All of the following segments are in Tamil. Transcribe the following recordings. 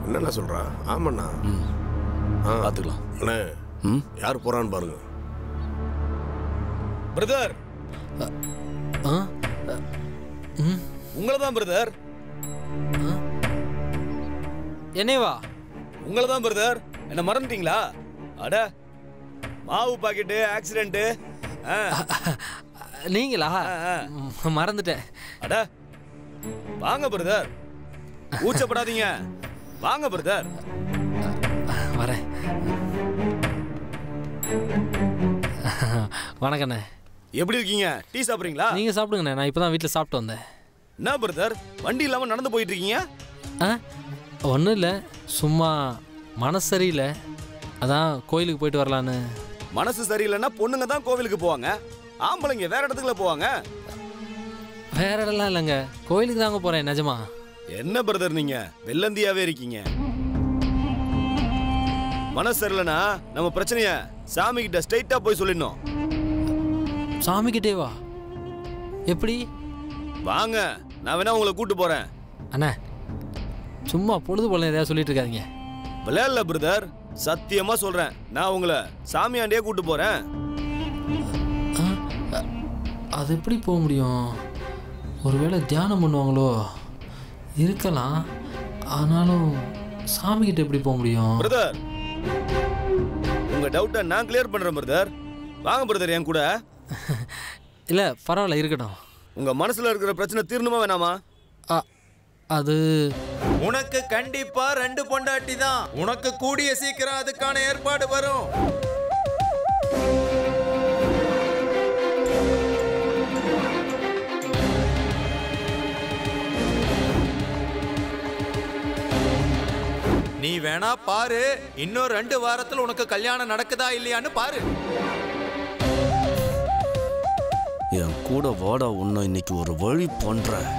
என்னண்ணா சொல்றா ஆமாண்ணா ஆ பார்த்துக்கலாம் அண்ணே ம் யார் போறான்னு பாருங்க பிரதர் ஆ ம் உங்களை தான் பிரதர் என்னேவா உங்களை தான் பிரதர் என்ன மறந்துட்டீங்களா அட மாவு பாக்கெட்டு ஆக்சிடென்ட் நீங்களா ஆ, ஆ. ம், மறந்துட்டேன் அட வாங்க பிரதர் கூச்சப்படாதீங்க வாங்க பிரதர் வரேன் வணக்கண்ணே எப்படி இருக்கீங்க டீ சாப்பிட்றீங்களா நீங்கள் சாப்பிடுங்கண்ணே நான் இப்போ தான் வீட்டில் சாப்பிட்டு வந்தேன் என்ன பிரதர் வண்டி இல்லாம நடந்து போயிட்டு இருக்கீங்க ஆ ஒன்றும் இல்லை சும்மா மனசு சரியில்லை அதான் கோயிலுக்கு போயிட்டு வரலான்னு மனசு சரியில்லைன்னா பொண்ணுங்க தான் கோவிலுக்கு போவாங்க ஆம்பளைங்க வேற இடத்துக்குள்ள போவாங்க வேற இடம்லாம் இல்லைங்க கோயிலுக்கு தாங்க போகிறேன் நிஜமா என்ன பிரதர் நீங்க வெள்ளந்தியாவே இருக்கீங்க மனசு சரியில்லைன்னா நம்ம பிரச்சனைய சாமி கிட்ட ஸ்ட்ரைட்டா போய் சொல்லிடணும் சாமிக்கிட்டே வா எப்படி வாங்க நான் வேணா உங்களை கூட்டு போறேன் அண்ணா சும்மா பொழுது போல எதையா சொல்லிட்டு இருக்காதீங்க விளையாடல பிரதர் சத்தியமா சொல்றேன் நான் உங்களை சாமியாண்டே கூட்டு போறேன் ஆ, அ- அது எப்படி போக முடியும் ஒருவேளை தியானம் பண்ணுவாங்களோ இருக்கலாம் ஆனாலும் சாமிக்கிட்ட எப்படி போக முடியும் பிரதர் உங்க டவுட்டை நான் கிளியர் பண்றேன் பிரதர் வாங்க பிரதர் என் கூட இல்லை பரவாயில்ல இருக்கட்டும் உங்க மனசுல இருக்கிற பிரச்சனை தீரணுமா வேணாமா அ, அது உனக்கு கண்டிப்பா ரெண்டு பொண்டாட்டி தான் உனக்கு கூடிய சீக்கிரம் அதுக்கான ஏற்பாடு வரும் நீ வேணா பாரு இன்னும் ரெண்டு வாரத்துல உனக்கு கல்யாணம் நடக்குதா இல்லையான்னு பாரு என் கூட வாடா உன்னை இன்னைக்கு ஒரு வழி பண்றேன்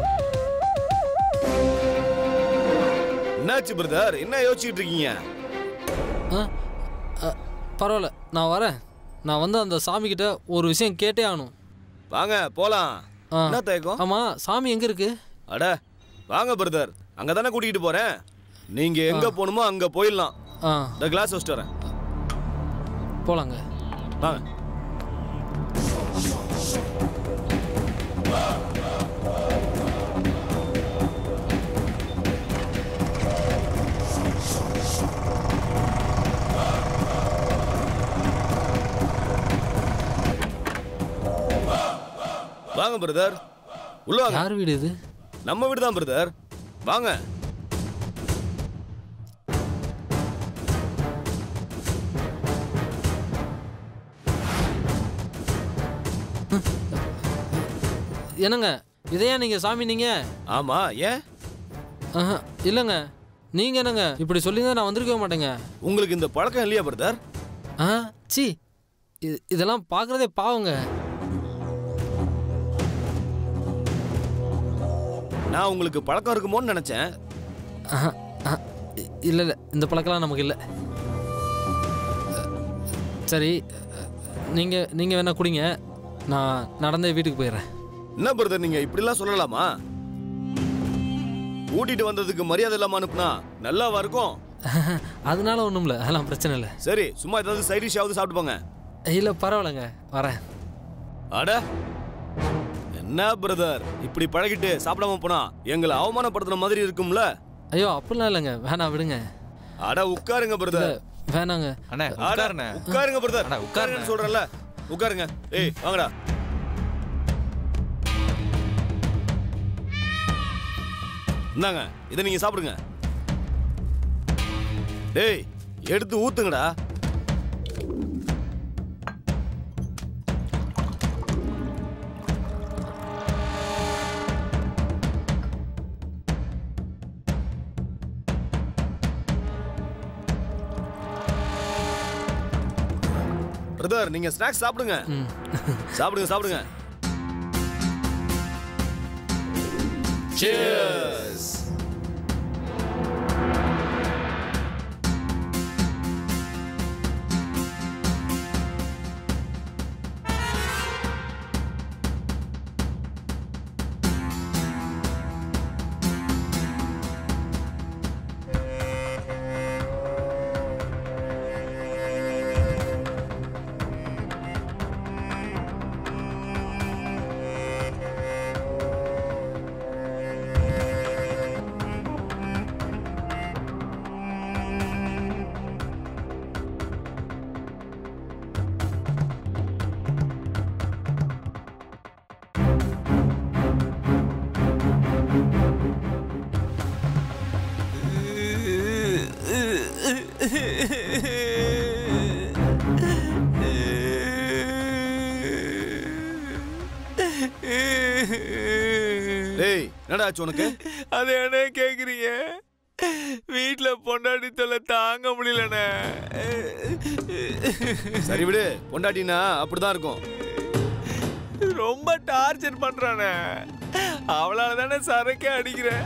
என்னாச்சு பிரதர் என்ன யோசிச்சுட்டு இருக்கீங்க ஆ, அ, பரவாயில்ல நான் வரேன் நான் வந்து அந்த சாமிக்கிட்ட ஒரு விஷயம் கேட்டே ஆகணும் வாங்க போலாம் ஆ. என்ன தயக்கம் ஆமாம் சாமி எங்கே இருக்கு அட வாங்க பிரதர் அங்க தானே கூட்டிகிட்டு போறேன் நீங்க எங்க போகணுமோ அங்க போயிடலாம் ஆ இந்த கிளாஸ் வச்சுட்டு வரேன் போலாங்க வாங்க வாங்க பிரதர் உள்ள வாங்க யார் வீடு இது நம்ம வீடு தான் பிரதர் வாங்க என்னங்க இதையா நீங்கள் சாமி நீங்கள் ஆமா ஏன் ஆஹா இல்லைங்க நீங்கள் என்னங்க இப்படி சொல்லியிருந்தா நான் வந்திருக்கவே மாட்டேங்க உங்களுக்கு இந்த பழக்கம் இல்லையா பிரதர் ஆ சி இது இதெல்லாம் பார்க்குறதே பாவங்க நான் உங்களுக்கு பழக்கம் இருக்குமோன்னு நினைச்சேன் ஆஹா ஆ இல்லை இல்லை இந்த பழக்கம்லாம் நமக்கு இல்லை சரி நீங்கள் நீங்கள் வேணா குடிங்க நான் நடந்தே வீட்டுக்கு போயிடுறேன் என்ன பிரதர் நீங்க இப்படிலாம் சொல்லலாமா கூட்டிட்டு வந்ததுக்கு மரியாதை இல்லாம அனுப்புனா நல்லாவா இருக்கும் அதனால ஒன்றும் இல்லை அதெல்லாம் பிரச்சனை இல்லை சரி சும்மா ஏதாவது சைட் டிஷ்ஷாவது சாப்பிட்டு போங்க இல்லை பரவாயில்லைங்க வரேன் அட என்ன பிரதர் இப்படி பழகிட்டு சாப்பிடாம போனா எங்களை அவமானப்படுத்துற மாதிரி இருக்கும்ல ஐயோ அப்படிலாம் இல்லைங்க வேணாம் விடுங்க அட உட்காருங்க இல்லை பிரதர் வேணாங்க அண்ணே அட, உட்காருண்ணே உட்காருங்க பிரதர் அண்ணா, உட்காருண்ணே. உட்காருங்கன்னு சொல்றேன்ல உட்காருங்க ஏய் வாங்கடா இந்தாங்க இதை நீங்க சாப்பிடுங்க டேய் எடுத்து ஊத்துங்கடா பிரதர் நீங்க ஸ்நாக்ஸ் சாப்பிடுங்க ம் சாப்பிடுங்க சாப்பிடுங்க Cheers. டேய் என்னடா ஆச்சு உனக்கு அது என்ன கேக்குறீங்க வீட்ல பொண்டாட்டி தொல்லை தாங்க முடியலண்ணே சரி விடு பொண்டாட்டினா அப்படிதான் இருக்கும் ரொம்ப டார்ச்சர் பண்றானே அவளால தானே சரக்கே அடிக்கிறேன்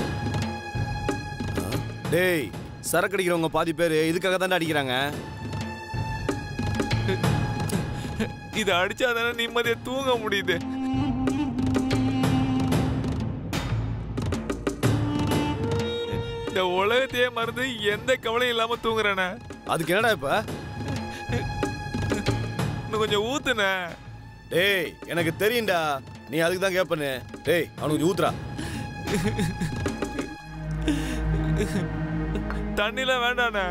டேய் சரக்கு அடிக்கிறவங்க பாதி பேர் இதுக்காக தானே அடிக்கிறாங்க இது அடிச்சா தானே நிம்மதியா தூங்க முடியுது இந்த உலகத்தையே மறந்து எந்த கவலையும் இல்லாம தூங்குறேனே அதுக்கு என்னடா இப்ப இன்னும் கொஞ்சம் ஊத்துனே டேய் எனக்கு தெரியும்டா நீ அதுக்கு தான் கேப்பனு டேய் அவனுக்கு கொஞ்சம் ஊத்துறா தண்ணிலாம் வேண்டாண்ணே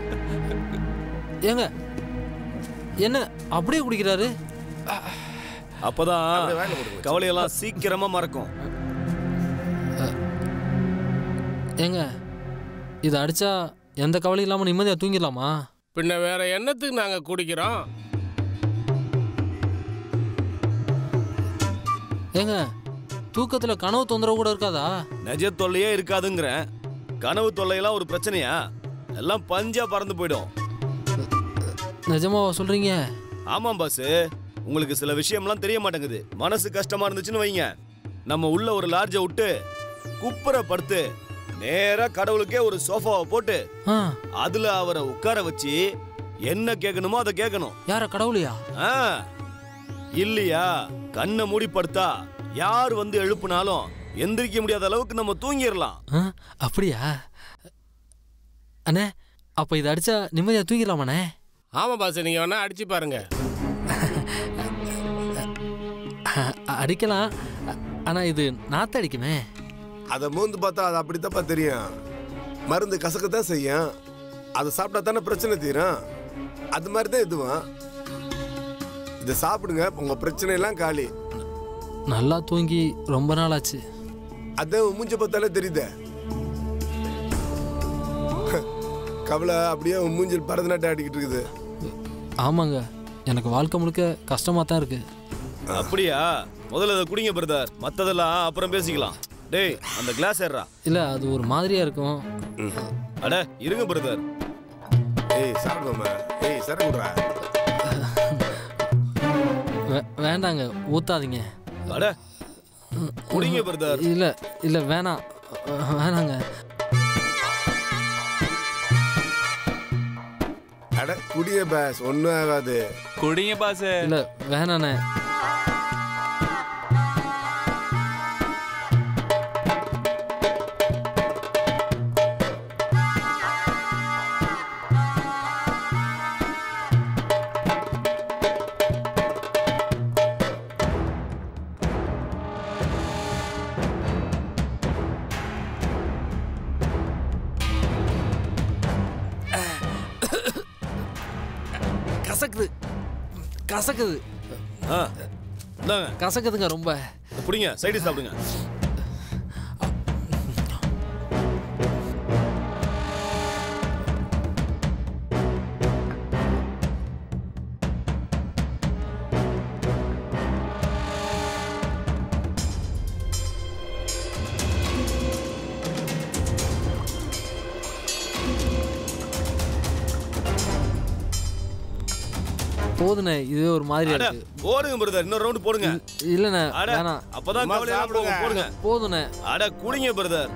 ஏங்க என்ன அப்படியே குடிக்கிறாரு அப்பதான் அப்படியே வாயில போட்டுக்கோ. கவலையெல்லாம் சீக்கிரமா மறக்கும் ஏங்க இதை அடிச்சா எந்த கவலையும் இல்லாமல் நிம்மதியாக தூங்கிடலாமா பின்ன வேற என்னத்துக்கு நாங்க குடிக்கிறோம் ஏங்க தூக்கத்தில் கனவு தொந்தரவு கூட இருக்காதா நிஜ தொல்லையே இருக்காதுங்கிறேன் கனவு தொல்லையெல்லாம் ஒரு பிரச்சனையா எல்லாம் பஞ்சா பறந்து போயிடும் நிஜமாவா சொல்கிறீங்க ஆமாம் பாஸ் உங்களுக்கு சில விஷயம்லாம் தெரிய மாட்டேங்குது மனசு கஷ்டமா இருந்துச்சுன்னு வைங்க நம்ம உள்ள ஒரு லாட்ஜை விட்டு குப்புற படுத்து நேரா கடவுளுக்கே ஒரு சோஃபாவை போட்டு ஆ அதுல அவரை உட்கார வச்சு என்ன கேட்கணுமோ அதை கேட்கணும் யார கடவுளையா ஆ இல்லையா கண்ணை மூடி படுத்தா யார் வந்து எழுப்புனாலும் எந்திரிக்க முடியாத அளவுக்கு நம்ம தூங்கிடலாம் ஆ அப்படியா அண்ணே அப்போ இதை அடிச்சா நிம்மதியாக தூங்கிடலாமாண்ணே ஆமா பாஸ் நீங்க வேணா அடிச்சு பாருங்க அ- அடிக்கலாம் ஆனால் இது நாத்த அடிக்குமே அதை மூந்து பார்த்தா அது அப்படித்தான்ப்பா தெரியும் மருந்து கசக்கத்தான் செய்யும் அதை சாப்பிட்டா தானே பிரச்சனை தீரும் அது மாதிரி தான் இதுவும் இதை சாப்பிடுங்க உங்க பிரச்சனை எல்லாம் காலி நல்லா தூங்கி ரொம்ப நாள் ஆச்சு அதான் உன் மூஞ்ச பார்த்தாலே தெரியுதே கவலை அப்படியே உன் மூஞ்சில் பரதநாட்டியம் ஆடிக்கிட்டு இருக்குது ஆமாங்க எனக்கு வாழ்க்கை முழுக்க கஷ்டமாக தான் இருக்குது அப்படியா முதல்ல அதை குடிங்க பிரதர் மத்ததெல்லாம் அப்புறம் பேசிக்கலாம் டேய் அந்த கிளாஸ் ஏறா இல்லை அது ஒரு மாதிரியாக இருக்கும் அட இருங்க பிரதர் ஏய் சாப்பிடுவோமா ஏய் சரக்கு விட்றா வே- வேண்டாங்க ஊத்தாதீங்க அட குடிங்க பிரதர் இல்லை இல்லை வேணாம் வேணாங்க அட குடிய பேஸ் ஒன்றும் ஆகாது குடிங்க பாசு இல்லை வேணாண்ணே கசக்குது கசக்குது ஆ இந்தாங்க கசக்குதுங்க ரொம்ப இதை குடிங்க சைடு சாப்பிடுங்க போதுண்ணே இதுவே ஒரு மாதிரியா அட இருக்கு போடுங்க பிரதர் இன்னொரு ரவுண்ட் போடுங்க இல்லைண்ணே அட வேணாம் அப்பதான் சும்மா கவலையெல்லாம் போகும் சாப்பிடுங்க. போடுங்க போதுண்ணே அட குடிங்க பிரதர்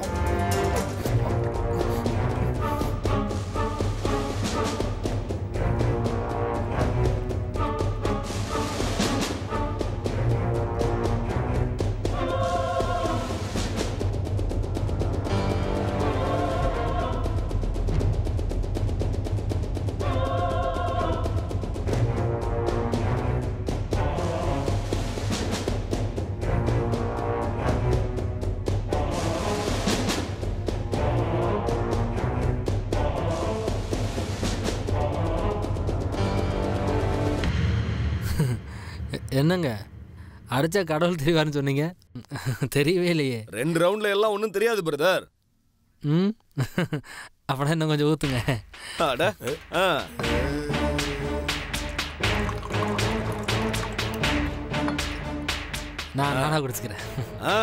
என்னங்க அடிச்சா கடவுள் தெரிவார்னு சொன்னீங்க தெரியவே இல்லையே ரெண்டு ரவுண்ட்ல எல்லாம் ஒன்றும் தெரியாது பிரதர் ம் அப்படின்னா இன்னும் கொஞ்சம் ஊற்றுங்க அட ஆ நான் நானாக குடிச்சுக்கிறேன் ஆ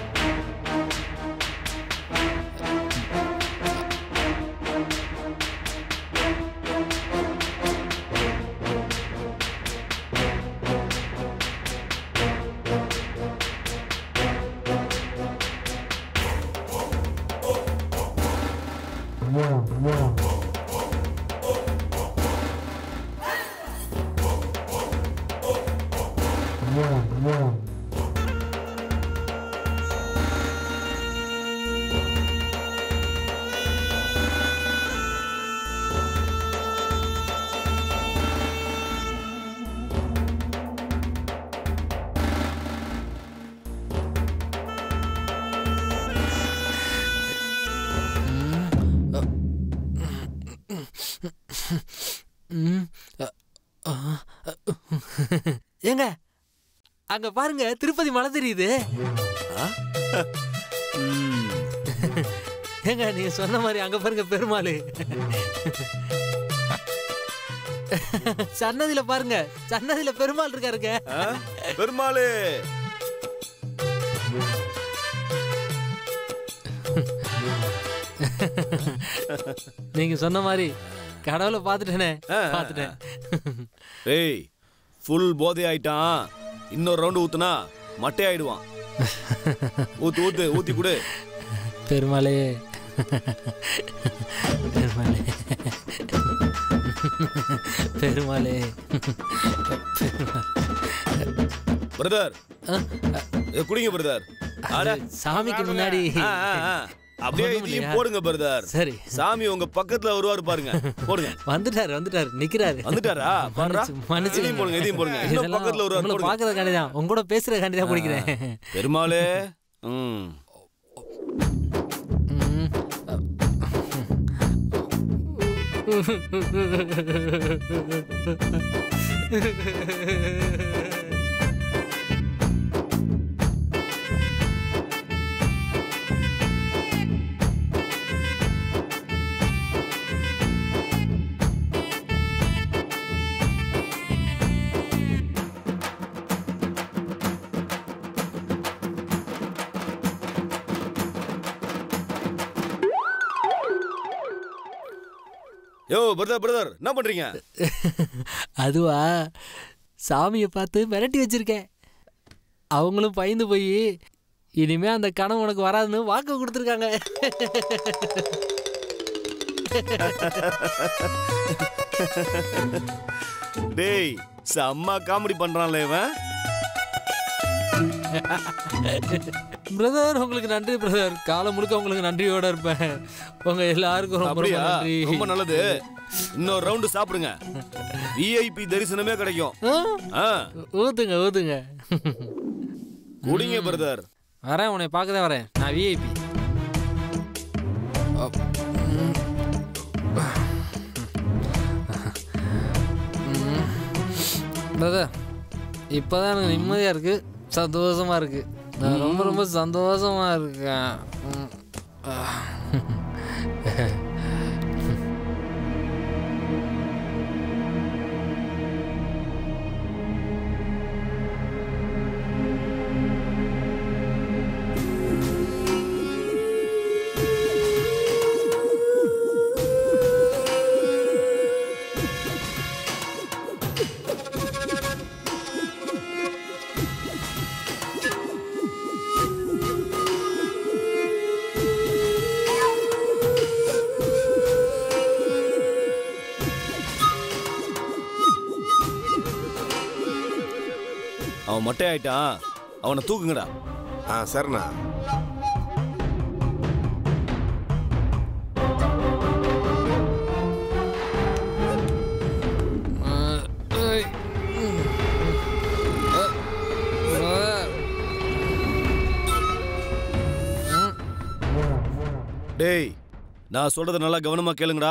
ம். அ, ஆ, அ, ஏங்க அங்க பாருங்க திருப்பதி மலை தெரியுது ம். ஏங்க நீங்க சொன்ன மாதிரி அங்க பாருங்க பெருமாள் சன்னதியில பாருங்க சன்னதியில பெருமாள் இருக்காருங்க ஆ? பெருமாளே நீங்க சொன்ன மாதிரி கடவுளை பார்த்துட்டேனே ஆ, ஆ, பார்த்துட்டேன் ஏய் ஃபுல் போதை ஆயிட்டான் இன்னொரு ரவுண்டு ஊத்துனா மட்டை ஆயிடுவான் ஊத்து ஊத்து ஊத்தி கொடு பெருமாளே பெருமாளே பெருமாளே பிரதர் ஆ, குடிங்க பிரதர் அட சாமிக்கு முன்னாடி ஆ, ஆ, ஆ. அப்படியே ஒண்ணும் இதையும் இல்லையா? போடுங்க பிரதர் சரி சாமி உங்க பக்கத்துல வருவாரு பாருங்க போடுங்க வந்துட்டாரு வந்துட்டாரு நிக்கிறாரு வந்துட்டாரா பாடுறா மன்னிச்சு- மன்னிச்சுக்கங்க. இதையும் போடுங்க இதையும் போடுங்க இன்னும் இதெல்லாம் பக்கத்துல வருவாரு உங்களை போடுங்க பாக்குறதுக்காண்டி தான் உங்க கூட பேசுறதுக்காண்டி தான் குடிக்கிறேன் பெருமாளே ம் ம். யோ பிரதர் பிரதர் என்ன பண்றீங்க அதுவா சாமியை பார்த்து மிரட்டி வச்சிருக்கேன் அவங்களும் பயந்து போய் இனிமே அந்த கனவு உனக்கு வராதுன்னு வாக்கு கொடுத்துருக்காங்க டேய் செம்ம காமெடி பண்றான்ல இவன் பிரதர் உங்களுக்கு நன்றி பிரதர் காலம் முழுக்க உங்களுக்கு நன்றியோட இருப்பேன் உங்க எல்லாருக்கும் ரொம்ப ரொம்ப அப்படியா நன்றி ரொம்ப நல்லது இன்னொரு ரவுண்டு சாப்பிடுங்க விஐபி தரிசனமே கிடைக்கும் ஆ, ஆ ஊத்துங்க ஊத்துங்க குடிங்க பிரதர் வரேன் உன்னை பார்க்க தான் வரேன் நான் விஐபி பிரதர் இப்போதான் எனக்கு நிம்மதியாக இருக்கு சந்தோஷமா இருக்கு நான் ரொம்ப ரொம்ப சந்தோஷமா இருக்கேன் ம். ஆ. அவன் மொட்டை ஆயிட்டான் அவனை தூக்குங்கடா ஆ சரிண்ணா ஏய். அ, பிரதர். டேய் நான் சொல்றத நல்லா கவனமா கேளுங்கடா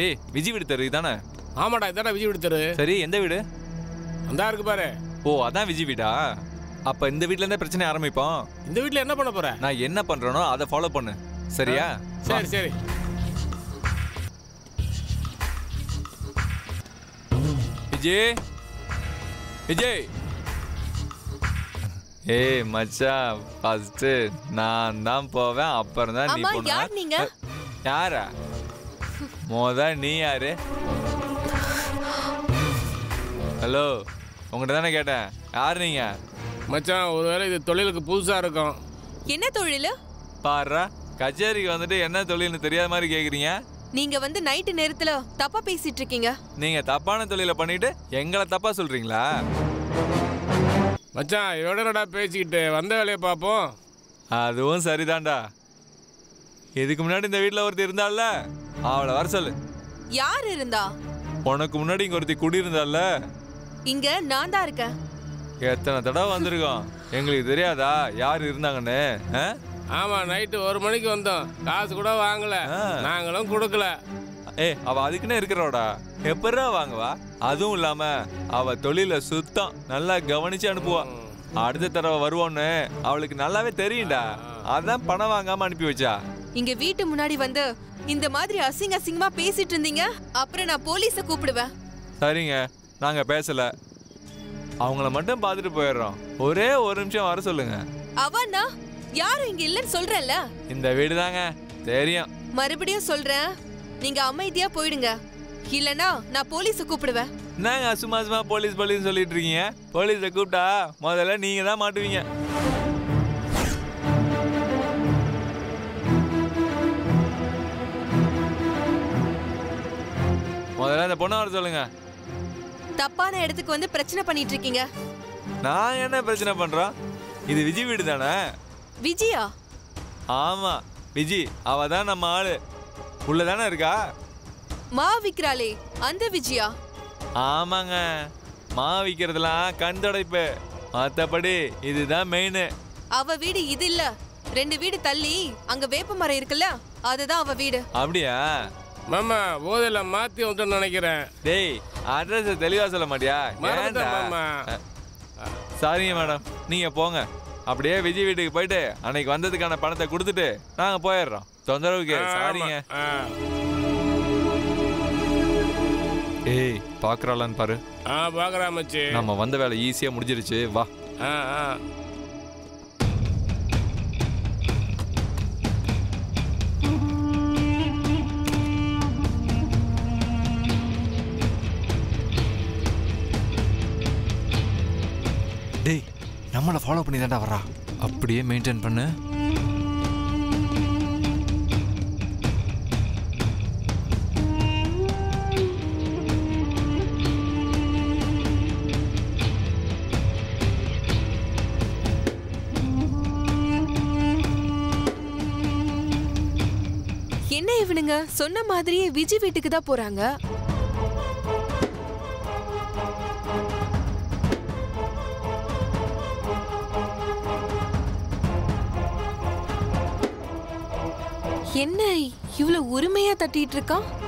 ஏய் விஜய் வீடு தெரு தானே ஆமாடா இதாடா விஜய் வீடு தெரு சரி எந்த வீடு அந்தா இருக்கு பாரு ஓ அதான் விஜய் வீடா அப்ப இந்த வீட்ல இருந்தே பிரச்சனை ஆரம்பிப்போம் இந்த வீட்ல என்ன பண்ண போற நான் என்ன பண்றேனோ அதை ஃபாலோ பண்ணு சரியா சரி சரி விஜய் விஜய் ஏய் மச்சான் ஃபர்ஸ்ட் நான் தான் போவேன் அப்புறம் தான் நீ ஆமா, போன யார் நீங்க? யாரா மோத நீ யாரு ஹலோ உங்கள்கிட்ட தானே கேட்டேன் யார் நீங்க மச்சான் ஒருவேளை இது தொழிலுக்கு புதுசா இருக்கும் என்ன தொழில் பாருடா கச்சேரிக்கு வந்துட்டு என்ன தொழில்னு தெரியாத மாதிரி கேக்குறீங்க நீங்க வந்து நைட்டு நேரத்துல தப்பா பேசிட்டு இருக்கீங்க நீங்க தப்பான தொழிலை பண்ணிட்டு எங்களை தப்பா சொல்றீங்களா மச்சான் இதோட என்னடா பேசிக்கிட்டு வந்த வேலையை பார்ப்போம் அதுவும் சரிதான்டா இதுக்கு முன்னாடி இந்த வீட்டில் ஒருத்தி இருந்தால அவளை வர சொல்லு யார் இருந்தா உனக்கு முன்னாடி இங்க ஒருத்தி குடியிருந்தால இங்க நான் தான் இருக்கேன் எத்தனை தடவை வந்திருக்கோம் எங்களுக்கு தெரியாதா யார் இருந்தாங்கன்னு ஆ? ஆமா நைட்டு ஒரு மணிக்கு வந்தோம் காசு கூட வாங்கல ஆ. நாங்களும் கொடுக்கல ஏய் அவ அதுக்குன்னே இருக்கிறோடா எப்படா வாங்குவா அதுவும் இல்லாம அவ தொழில சுத்தம் நல்லா கவனிச்சு அனுப்புவா அடுத்த தடவை வருவோன்னு அவளுக்கு நல்லாவே தெரியும்டா அதான் பணம் வாங்காம அனுப்பி வச்சா இங்க வீட்டு முன்னாடி வந்து இந்த மாதிரி அசிங்க அசிங்கமா பேசிட்டு இருந்தீங்க அப்புறம் நான் போலீஸ கூப்பிடுவேன் சரிங்க நாங்க பேசல அவங்கள மட்டும் பார்த்துட்டு போயிடுறோம் ஒரே ஒரு நிமிஷம் வர சொல்லுங்க அவனா யாரும் இங்க இல்லைன்னு சொல்றேன்ல இந்த வீடு தாங்க தெரியும் மறுபடியும் சொல்றேன் நீங்க அமைதியா போயிடுங்க இல்லனா நான் போலீஸ கூப்பிடுவேன் என்னங்க சும்மா சும்மா போலீஸ் போலீஸ் சொல்லிட்டு இருக்கீங்க போலீஸை கூப்பிட்டா முதல்ல நீங்க தான் மாட்டுவீங்க முதல்ல அந்த பொண்ணை வர சொல்லுங்க தப்பான இடத்துக்கு வந்து பிரச்சனை பண்ணிட்டு இருக்கீங்க நான் என்ன பிரச்சனை பண்றோம் இது விஜய் வீடு தானே விஜயா ஆமா விஜி அவ தான் நம்ம ஆளு உள்ள தானே இருக்கா மா விக்ராளே அந்த விஜயா ஆமாங்க மா விற்கிறதுலாம் கண் துடைப்பு மற்றபடி இதுதான் மெயின் அவ வீடு இது இல்ல ரெண்டு வீடு தள்ளி அங்க வேப்ப மரம் இருக்குல்ல அதுதான் அவ வீடு அப்படியா மாமா போதையில மாத்தி வந்துட்டு நினைக்கிறேன் டேய் அட்ரஸ் தெளிவா சொல்ல மாட்டியா மறந்துட்டேன் ஏன்டா? மாமா. அஹ், சரிங்க மேடம் நீங்க போங்க அப்படியே விஜய் வீட்டுக்கு போயிட்டு அன்னைக்கு வந்ததுக்கான பணத்தை கொடுத்துட்டு நாங்க போயிடுறோம் தொந்தரவுக்கு சாரிங்க ஆ, ஏய் பாக்குறாளான்னு பாரு ஆ பாக்குறா மச்சி நம்ம வந்த வேலை ஈஸியா முடிஞ்சிருச்சு வா ஆ ஆ டேய் நம்மளை ஃபாலோ பண்ணி தான்டா வரா அப்படியே மெயின்டைன் பண்ணு என்ன இவனுங்க சொன்ன மாதிரியே விஜய் வீட்டுக்கு தான் போறாங்க என்ன இவ்வளவு உரிமையா தட்டிட்டு இருக்கான்